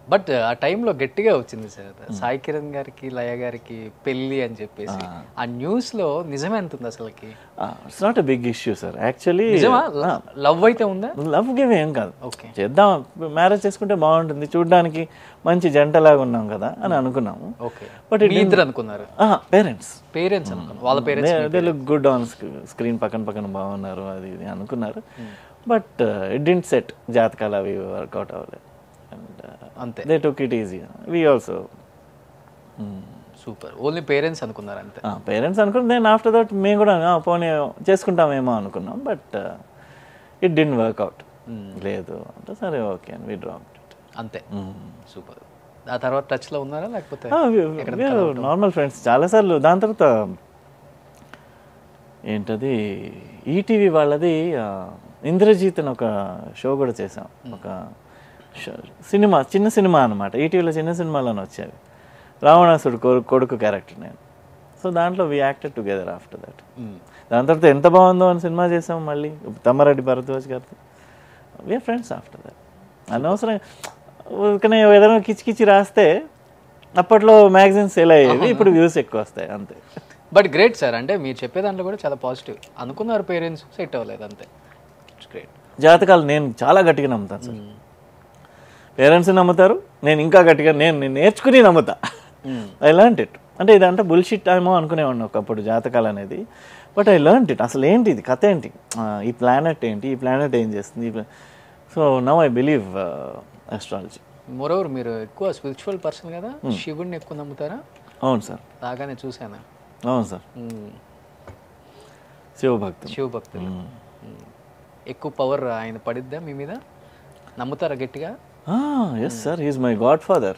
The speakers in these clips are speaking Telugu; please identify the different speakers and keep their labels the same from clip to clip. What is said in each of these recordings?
Speaker 1: బట్ ఆ టైంలో గట్టిగా వచ్చింది సార్ సాయి కిరణ్ గారికి లయ గారికి పెళ్లి అని చెప్పేసి ఆ న్యూస్ లో నిజమే ఎంత ఉంది అసలుకి
Speaker 2: it's not a big issue sir actually
Speaker 1: నిజమా లవ్ అయితే ఉందా
Speaker 2: లవ్ గివ్ ఏం కాదు
Speaker 1: ఓకే
Speaker 2: చేద్దాం మ్యారేజ్ చేసుకుంటే బాగుంటుంది చూడడానికి మంచి జంటలాగా ఉన్నాం కదా అని అనుకున్నాము
Speaker 1: ఓకే
Speaker 2: But
Speaker 1: మీ ఇద్దరు అనుకున్నారు
Speaker 2: పేరెంట్స్
Speaker 1: పేరెంట్స్ అనుకున్నారు వాళ్ళ parents
Speaker 2: they look good on screen పక్కన పక్కన బాగున్నారు అది ఇది అనుకున్నారు బట్ ఇట్ డింట్ సెట్ జాతకాలు అవి వర్కౌట్ అవ్వలేదు అండ్
Speaker 1: అంతే
Speaker 2: they took it easy we also
Speaker 1: super only parents అనుకున్నారు అంతే
Speaker 2: పేరెంట్స్ అనుకుని దెన్ ఆఫ్టర్ దట్ మేము కూడా "ఆ, పోనీ చేసుకుంటామేమో అనుకున్నాం బట్ ఇట్ డింట్ వర్కౌట్ లేదు అంటే సరే ఓకే అని వి డ్రాప్
Speaker 1: అంతే సూపర్ ఆ తర్వాత టచ్ లో ఉన్నారా లేకపోతే
Speaker 2: నార్మల్ ఫ్రెండ్స్ చాలాసార్లు దాని తర్వాత ఏంటది ఈటీవీ వాళ్ళది ఆ, ఇంద్రజీత్ అని ఒక షో కూడా చేసాం ఒక షో- సినిమా చిన్న సినిమా అనమాట ఈటీవీలో చిన్న సినిమాలోనే వచ్చేవి రావణాసుడు కొడుకు కొడుకు క్యారెక్టర్ నేను సో దాంట్లో we acted together after that
Speaker 1: hmm.
Speaker 2: దాని తర్వాత ఎంత బాగుందో అని సినిమా చేసాం మళ్ళీ తమ్మారెడ్డి భరద్వాజ్ గారితో వీఆర్ ఫ్రెండ్స్ ఆఫ్టర్ దట్ అనవసరం ఊరికనే ఏదైనా కిచి కిచి రాస్తే అప్పట్లో మ్యాగజైన్స్ సేల్ అయ్యేవి ఇప్పుడు వ్యూస్ ఎక్కువ వస్తాయి అంతే
Speaker 1: బట్ గ్రేట్ సార్ అంటే మీరు చెప్పే దాంట్లో కూడా చాలా పాజిటివ్ అనుకున్నారు పేరెంట్స్ సెట్ అవ్వలేదు అంతే ఇట్స్ గ్రేట్
Speaker 2: జాతకాలు నేను చాలా గట్టిగా నమ్ముతాను సార్ పేరెంట్స్ నమ్ముతారు నేను ఇంకా గట్టిగా నేను నేను నేర్చుకుని నమ్ముతా ఐ లర్న్ ఇట్ అంటే ఇదంటే బుల్షిట్ ఏమో అనుకునేవాడిని ఒకప్పుడు జాతకాలు అనేది బట్ ఐ లర్న్ ఇట్ అసలు ఏంటి ఇది కథ ఏంటి ఆ, ఈ ప్లానెట్ ఏంటి ఈ ప్లానెట్ ఏం చేస్తుంది so now I believe astrology
Speaker 1: moreover మీరు ఎక్కువ స్పిరిచువల్ పర్సన్ కదా శివుడిని ఎక్కువ నమ్ముతారా
Speaker 2: అవును సార్
Speaker 1: బాగానే చూసాను
Speaker 2: అవును సార్
Speaker 1: మ్మ్.
Speaker 2: శివభక్తులు
Speaker 1: శివభక్తులు మ్మ్. ఎక్కువ పవర్ ఆయన పడిద్దా మీ మీద నమ్ముతారా గట్టిగా
Speaker 2: yes sir he's my godfather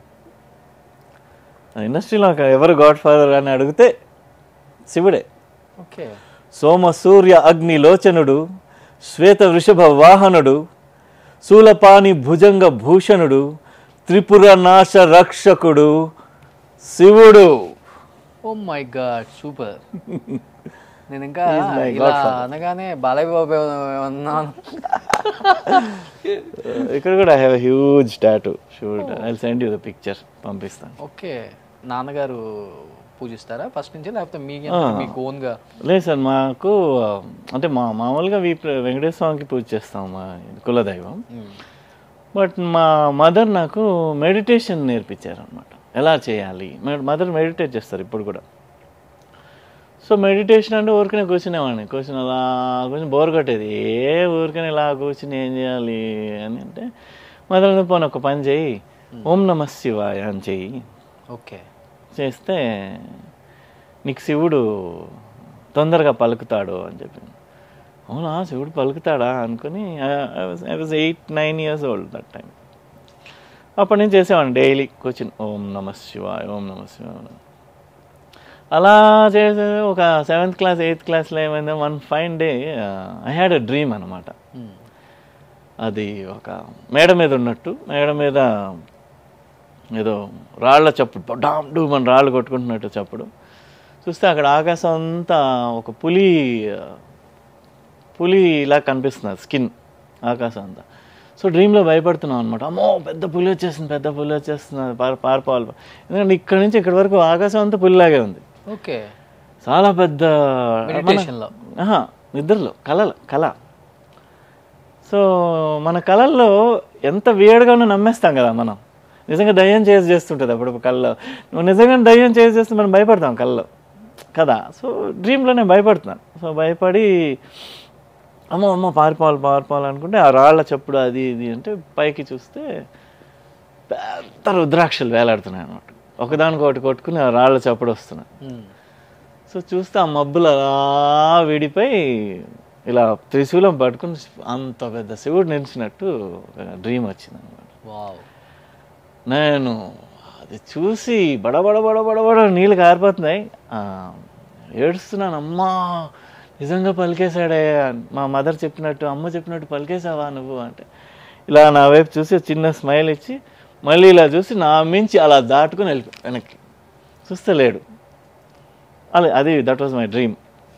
Speaker 2: ఇండస్ట్రీలో ఎవరు గాడ్ ఫాదర్ అని అడిగితే శివుడే
Speaker 1: ఓకే
Speaker 2: సోమ సూర్య అగ్ని లోచనుడు శ్వేత వృషభ వాహనుడు శూలపాణి భుజంగ భూషణుడు త్రిపుర నాశ రక్షకుడు శివుడు
Speaker 1: ఓ మై గాడ్ సూపర్ నేను ఇంకా ఇలా అనగానే బాలయ్య బాబు అన్నాను
Speaker 2: ఇక్కడ కూడా ఐ హ్యావ్ హ్యూజ్ టాటూ శివుడు I send you the picture పంపిస్తాను
Speaker 1: ఓకే నాన్నగారు పూజిస్తారా ఫస్ట్ నుంచి లేకపోతే మీ మీకు ఓన్గా
Speaker 2: లేదు సార్ మాకు ఆ, అంటే మా మామూలుగా వీ వెంకటేశ్వర స్వామికి పూజ చేస్తాం మా కులదైవం బట్ మా మదర్ నాకు మెడిటేషన్ నేర్పించారు అనమాట ఎలా చేయాలి మదర్ మెడిటేట్ చేస్తారు ఇప్పుడు కూడా సో మెడిటేషన్ అంటే ఊరికనే కూర్చునేవాడిని కూర్చుని అలా కూర్చొని బోర్ కొట్టేది ఏ ఊరికనే ఇలా కూర్చుని ఏం చేయాలి అని అంటే మదర్ పోనీ ఒక పని చేయి ఓం నమ శివాయ అని చెయ్యి
Speaker 1: ఓకే
Speaker 2: చేస్తే నీకు శివుడు తొందరగా పలుకుతాడు అని చెప్పి అవునా శివుడు పలుకుతాడా అనుకుని I was eight nine years old that time అప్పటి నుంచి చేసేవాడిని డైలీ కూర్చుని ఓం నమ శివాయ ఓం నమ శివాయ అలా చేసే ఒక సెవెంత్ క్లాస్ ఎయిత్ క్లాస్లో ఏమైందో one fine day I had a dream అనమాట అది ఒక మేడ మీద ఉన్నట్టు మేడ మీద ఏదో రాళ్ల చప్పుడు డామ్ డూమ్ అని రాళ్ళు కొట్టుకుంటున్నట్టు చప్పుడు చూస్తే అక్కడ ఆకాశం అంతా ఒక పులి ఆ, పులి ఇలా కనిపిస్తుంది స్కిన్ ఆకాశం అంతా సో డ్రీమ్లో భయపడుతున్నాం అనమాట అమ్మో పెద్ద పులి వచ్చేస్తుంది పెద్ద పులి వచ్చేస్తుంది పారి పారిపోవాలి ఎందుకంటే ఇక్కడ నుంచి ఇక్కడి వరకు ఆకాశం అంతా పులిలాగే ఉంది
Speaker 1: ఓకే
Speaker 2: చాలా పెద్ద
Speaker 1: మెడిటేషన్లో
Speaker 2: ఆహా, నిద్రలో కళలు కళ సో మన కళల్లో ఎంత వేడిగానో నమ్మేస్తాం కదా మనం నిజంగా దయ్యం చేసి చేస్తుంటుంది అప్పుడు కళ్ళలో నువ్వు నిజంగా దయ్యం చేసి చేస్తే మనం భయపడతాం కళ్ళలో కదా సో డ్రీమ్లోనే భయపడుతున్నాను సో భయపడి అమ్మో అమ్మ పారిపోవాలి పారిపోవాలి అనుకుంటే ఆ రాళ్ళ చప్పుడు అది ఇది అంటే పైకి చూస్తే పెద్ద రుద్రాక్షలు వేలాడుతున్నాయి అనమాట ఒకదానికొకటి కొట్టుకుని ఆ రాళ్ళ చప్పుడు వస్తున్నాయి సో చూస్తే ఆ మబ్బులు అలా విడిపోయి ఇలా త్రిశూలం పట్టుకుని అంత పెద్ద శివుడు నిలిచినట్టు డ్రీమ్ వచ్చింది అనమాట
Speaker 1: వావ్
Speaker 2: నేను అది చూసి బడబడ బడబడ నీళ్ళు కారిపోతున్నాయి ఆ, ఏడుస్తున్నాను అమ్మా నిజంగా పలికేశాడే మా మదర్ చెప్పినట్టు అమ్మ చెప్పినట్టు పలికేసావా నువ్వు అంటే ఇలా నా వైపు చూసి చిన్న స్మైల్ ఇచ్చి మళ్ళీ ఇలా చూసి నా మించి అలా దాటుకుని వెళ్ళి వెనక్కి చూస్తే లేడు అలా అది దట్ వాజ్ మై డ్రీమ్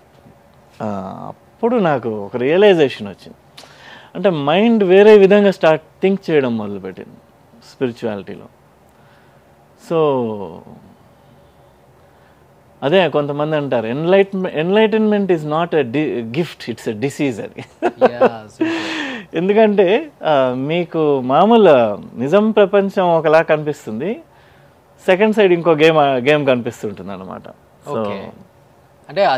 Speaker 2: అప్పుడు నాకు ఒక రియలైజేషన్ వచ్చింది అంటే మైండ్ వేరే విధంగా స్టార్ట్ థింక్ చేయడం మొదలుపెట్టింది స్పిరిచువాలిటీలో సో అదే కొంతమంది అంటారు enlightenment enlightenment is not a the gift it's a disease అది
Speaker 1: Yeah, super.
Speaker 2: ఎందుకంటే ఆ, మీకు మామూలు నిజం ప్రపంచం ఒకలా కనిపిస్తుంది సెకండ్ సైడ్ ఇంకో గేమ్ గేమ్ కనిపిస్తుంటుంది అనమాట సో
Speaker 1: ఓకే అంటే ఆ